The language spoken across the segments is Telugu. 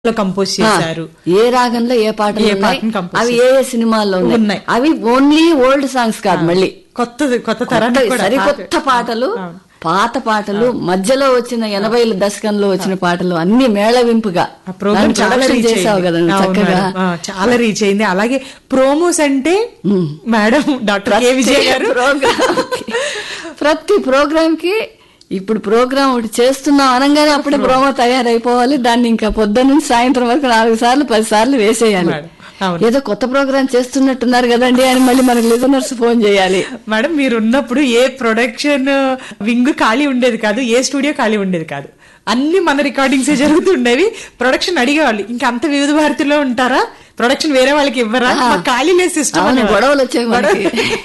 లో కంపోజ్ చేశారు ఏ రాగంలో ఏ పాటలు ఏ ఉన్నాయి పాటను compose అవి ఏ ఏ సినిమాల్లో ఉన్నాయి ఉన్నాయి. అవి ఓన్లీ ఓల్డ్ సాంగ్స్ కాదు మళ్ళీ కొత్త కొత్త తరానికి కొత్త- కూడా సరికొత్త పాటలు పాత పాటలు మధ్యలో వచ్చిన ఎనభై దశకంలో వచ్చిన పాటలు అన్ని మేళవింపుగా ఆ ప్రోగ్రామ్ దాని చాలా production రీచ్ చేసావు కదా నువ్వు అవును చక్కగా మేడం. ఆ, చాలా రీచ్ అయింది అలాగే ప్రోమోస్ అంటే మేడం డాక్టర్ కే విజయ్ గారు ప్రోగ్రామ్ ప్రతి ప్రోగ్రామ్ కి ఇప్పుడు ప్రోగ్రామ్ ఒకటి చేస్తున్నాం అనగానే అప్పుడే ప్రోమో తయారైపోవాలి దాన్ని ఇంకా పొద్దున్న నుంచి సాయంత్రం వరకు నాలుగు సార్లు పది సార్లు వేసేయాలి మేడం, అవును. ఏదో కొత్త ప్రోగ్రామ్ చేస్తున్నట్టున్నారు కదండి అని మళ్ళీ మనకి లిజనర్స్ ఫోన్ చేయాలి మేడం మీరు ఉన్నప్పుడు ఏ ప్రొడక్షన్ వింగ్ ఖాళీ ఉండేది కాదు ఏ స్టూడియో ఖాళీ ఉండేది కాదు అన్ని మన రికార్డింగ్స్ జరుగుతుండేవి ప్రొడక్షన్ అడిగేవాళ్ళు ఇంకా అంత వివిధ భారతిలో ఉంటారా ప్రొడక్షన్ వేరే వాళ్ళకి ఇవ్వరా ఆ. మాకు ఖాళీ లేదు సిస్టమ్ అవును, గొడవలు వచ్చాయి మనకి.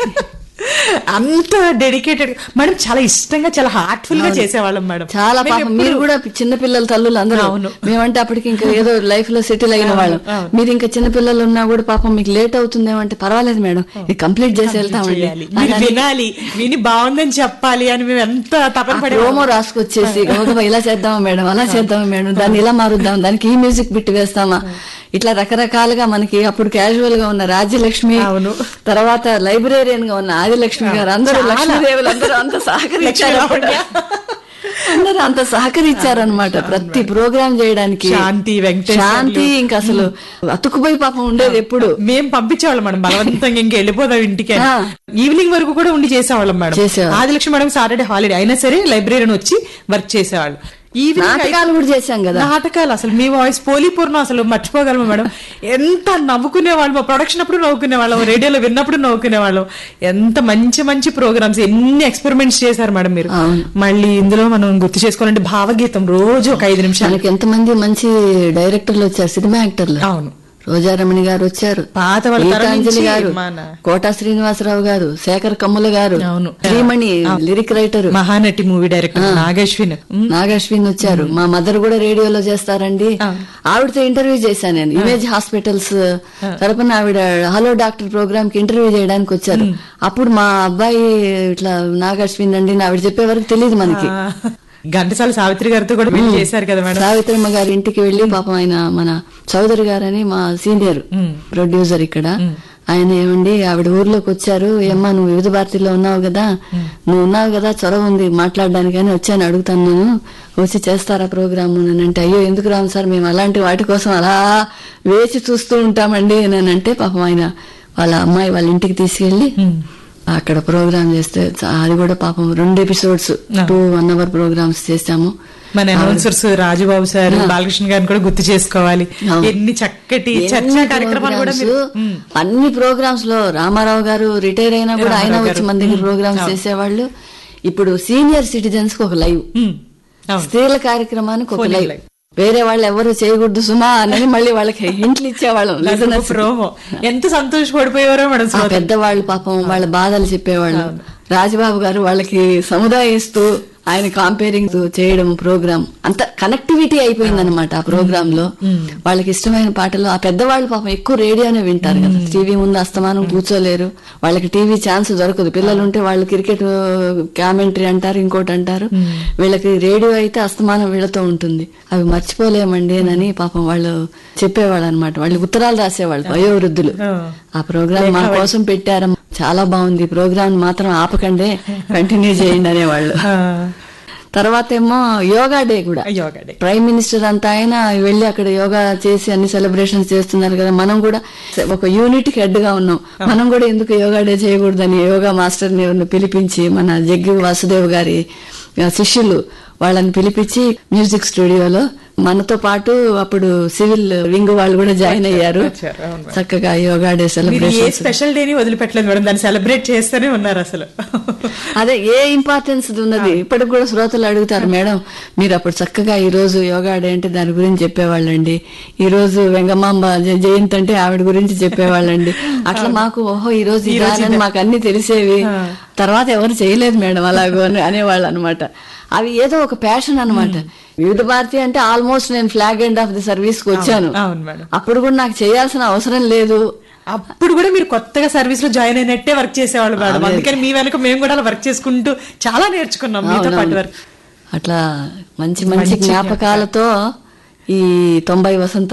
అంత డెడికేటెడ్ మేడం చాలా ఇష్టంగా చాలా హార్ట్ఫుల్ గా చేసేవాళ్ళం మేడం చాలా మేము పాపం ఎప్పుడు- మీరు కూడా చిన్న పిల్లల తల్లులు అందరూ అవును. మేమంటే అప్పటికి ఇంకా ఏదో లైఫ్ లో సెటిల్ అయిన వాళ్ళం అవును. మీరు ఇంకా చిన్న పిల్లలు ఉన్నా కూడా పాపం మీకు లేట్ అవుతుందేమో అంటే పర్వాలేదు మేడం ఇది కంప్లీట్ చేసి వెళ్తామండి చేయాలి. మీరు వినాలి విని బాగుందని చెప్పాలి అని మేము ఎంత తపన పడే ప్రోమో రాసుకొచ్చేసి గబగబా ఇలా చేద్దామా మేడం అలా చేద్దామా మేడం దాన్ని ఇలా మారుద్దాం దానికి ఈ మ్యూజిక్ బిట్ వేస్తామా ఇట్లా రకరకాలుగా మనకి అప్పుడు క్యాజువల్ గా ఉన్న రాజ్యలక్ష్మి అవును. తర్వాత లైబ్రేరియన్ గా ఉన్న ఆదిలక్ష్మి గారు అందరూ చాలా. లక్ష్మీదేవులు అందరూ అంత సహకరించారు లక్ష్మీ అందరూ అంత సహకరించారనమాట ప్రతి ప్రోగ్రామ్ చేయడానికి శాంతి, వెంకటేశ్వర్లు. శాంతి ఇంకా అసలు అతుకుపోయి పాపం ఉండేది ఎప్పుడు మేము పంపించేవాళ్ళం మేడం బలవంతంగా ఇంక వెళ్ళిపోదాం ఇంటికి అని. ఆ. ఈవినింగ్ వరకు కూడా ఉండి చేసేవాళ్ళం మేడం చేసేవాళ్ళం. ఆదిలక్ష్మి మేడం సాటర్డే హాలిడే అయినా సరే లైబ్రరీని వచ్చి వర్క్ చేసేవాళ్ళు ఈవినింగ్ నాటకాలు కూడా చేశాం కదా నాటకాలు అసలు మీ వాయిస్ పోలీపూర్ణం అసలు మర్చిపోగలము మేడం ఎంత నవ్వుకునే వాళ్ళం ప్రొడక్షన్ అప్పుడు నవ్వుకునే వాళ్ళం రేడియోలో విన్నప్పుడు నవ్వుకునే వాళ్ళం ఎంత మంచి మంచి ప్రోగ్రామ్స్ ఎన్ని ఎక్స్పెరిమెంట్స్ చేశారు మేడం మీరు అవును. మళ్ళీ ఇందులో మనం గుర్తు చేసుకోవాలంటే భావగీతం రోజు ఒక ఐదు నిమిషాలు మనకి ఎంతమంది మంచి డైరెక్టర్లు వచ్చారు సినిమా యాక్టర్లు అవును రోజారమణి గారు వచ్చారు పాత వాళ్ళ తరం గీతాంజలి నుంచి గారు మన- కోటా శ్రీనివాసరావు గారు శేఖర్ కమ్ముల గారు అవును. Srimani lyric writer Mahanati movie director Nagashwin um, Nagashwin వచ్చారు మా మదర్ కూడా రేడియోలో చేస్తారండి ఆ. ఆవిడతో ఇంటర్వ్యూ చేశాను నేను ఇమేజ్ హాస్పిటల్స్ తరపున ఆవిడ హలో డాక్టర్ ప్రోగ్రామ్ కి ఇంటర్వ్యూ చేయడానికి వచ్చారు అప్పుడు మా అబ్బాయి ఇట్లా నాగశ్విన్ అండి ఆవిడ చెప్పే వరకు తెలియదు మనకి ఆ, ఘంటసాల సావిత్రి గారితో కూడా పెళ్లి చేశారు కదా మేడం సావిత్రమ్మ గారి ఇంటికి వెళ్లి పాపం ఆయన మన చౌదరి గారని మా సీనియర్ మ్. ప్రొడ్యూసర్ ఇక్కడ ఆయన ఏమండి ఆవిడ ఊర్లోకి వచ్చారు ఏమ్మా నువ్వు వివిధ భారతిలో ఉన్నావు కదా నువ్వు ఉన్నావు కదా చొరవ ఉంది మాట్లాడడానికి అని వచ్చాను అడుగుతాను నేను వచ్చి చేస్తారా ప్రోగ్రామ్ అని అంటే అయ్యో ఎందుకు రాము సార్ మేము అలాంటి వాటి కోసం అలా వేచి చూస్తూ ఉంటామండి అని అంటే పాపం ఆయన వాళ్ళ అమ్మాయి వాళ్ళ ఇంటికి తీసుకెళ్లి ఉమ్, అక్కడ ప్రోగ్రామ్ చేస్తే చా- అది కూడా పాపం రెండు episodes two one hour programs చేశాము మన అనౌన్సర్స్ రాజుబాబు సార్ బాలకృష్ణ గారిని కూడా గుర్తు చేసుకోవాలి అవును. ఎన్ని చక్కటి ఎన్ని చర్చా కార్యక్రమాలు కూడా మీరు programs, ఉమ్, అన్ని ప్రోగ్రామ్స్ లో రామారావు గారు రిటైర్ అయినా కూడా ఆయన రామారావు వచ్చి గారు. మన దగ్గర ప్రోగ్రామ్స్ చేసేవాళ్ళు ఇప్పుడు సీనియర్ సిటిజన్స్ కి ఒక లైవ్ ఉమ్, అవును స్త్రీల కార్యక్రమానికి ఒక Phone లైవ్ live. వేరే వాళ్ళు ఎవరు చేయకూడదు సుమా అని మళ్ళీ వాళ్ళకి హింట్లు ఇచ్చేవాళ్ళం listeners కి. ప్రోమో ఎంత సంతోషపడిపోయారో మేడం ఆ శ్రోతలు. పెద్దవాళ్ళు పాపం వాళ్ళ బాధలు చెప్పేవాళ్ళు రాజబాబు గారు వాళ్ళకి సముదాయిస్తూ ఆయన కాంపేరింగ్ చేయడం ప్రోగ్రామ్ అంత కనెక్టివిటీ అయిపోయింది అనమాట ఆ ప్రోగ్రామ్ లో వాళ్ళకి ఇష్టమైన పాటలు ఆ పెద్దవాళ్ళు పాపం ఎక్కువ రేడియోనే వింటారు కదా టీవీ ముందు అస్తమానం కూర్చోలేరు వాళ్ళకి టీవీ ఛాన్స్ దొరకదు పిల్లలు ఉంటే వాళ్ళు క్రికెట్ కామెంటరీ అంటారు ఇంకోటి అంటారు వీళ్ళకి రేడియో అయితే అస్తమానం వీళ్ళతో ఉంటుంది అవి మర్చిపోలేమండి అని పాపం వాళ్ళు చెప్పేవాళ్ళు అనమాట వాళ్ళు ఉత్తరాలు రాసేవాళ్ళు వయోవృద్ధులు ఆ. ఆ ప్రోగ్రామ్ మా కోసం పెట్టారు చాలా బాగుంది ఈ ప్రోగ్రామ్ మాత్రం ఆపకండే కంటిన్యూ చేయండి అనేవాళ్ళు ఆ, తర్వాత ఏమో యోగా డే కూడా యోగా డే ప్రైమ్ మినిస్టర్ అంతా ఆయన వెళ్ళి అక్కడ యోగా చేసి అన్ని సెలబ్రేషన్స్ చేస్తున్నారు కదా మనం కూడా ఒక యూనిట్ కి హెడ్ గా ఉన్నాం మనం కూడా ఎందుకు యోగా డే చేయకూడదని యోగా మాస్టర్ ని పిలిపించి మన జగ్గి వాసుదేవ్ గారి ఆ, శిష్యులు వాళ్ళని పిలిపించి మ్యూజిక్ స్టూడియోలో మనతో పాటు అప్పుడు సివిల్ వింగ్ వాళ్ళు కూడా జాయిన్ అయ్యారు వచ్చారు, అవును మేడం. చక్కగా యోగా డే మీరు ఏ సెలబ్రేషన్ స్పెషల్ డేని వదిలిపెట్టలేదు మేడం దాన్ని సెలబ్రేట్ చేస్తూనే ఉన్నారు అసలు అదే ఏ ఇంపార్టెన్స్ ఉన్నది ఇప్పటికి కూడా శ్రోతలు అడుగుతారు మేడం మీరు అప్పుడు చక్కగా ఈ రోజు యోగా డే అంటే దాని గురించి చెప్పేవాళ్ళండి ఈ రోజు వెంగమాంబ జ- జయంతి అంటే ఆవిడ గురించి చెప్పేవాళ్ళండి అట్లా మాకు ఓహో ఈ రోజు ఈ ఇదా రోజు అని ఇదా. మాకు అన్ని తెలిసేవి ఆ. తర్వాత ఎవరు చేయలేదు మేడం అలాగో అని అనేవాళ్ళు అనమాట అవి ఏదో ఒక ప్యాషన్ అన్నమాట వివిధ భారతి అంటే ఆల్మోస్ట్ నేను flag end of the service కి వచ్చాను అవును మేడం అప్పుడు కూడా నాకు చేయాల్సిన అవసరం లేదు అప్పుడు కూడా మీరు కొత్తగా సర్వీస్ లో జాయిన్ అయినట్టే వర్క్ చేసేవాళ్ళు మేడం అందుకని మీ వెనక మేము కూడా అలా వర్క్ చేసుకుంటూ చాలా నేర్చుకున్నాం మీతో పాటు అవునవును. వర్క్ అట్లా మంచి మంచి జ్ఞాపకాలతో ఈ తొంభై వసంత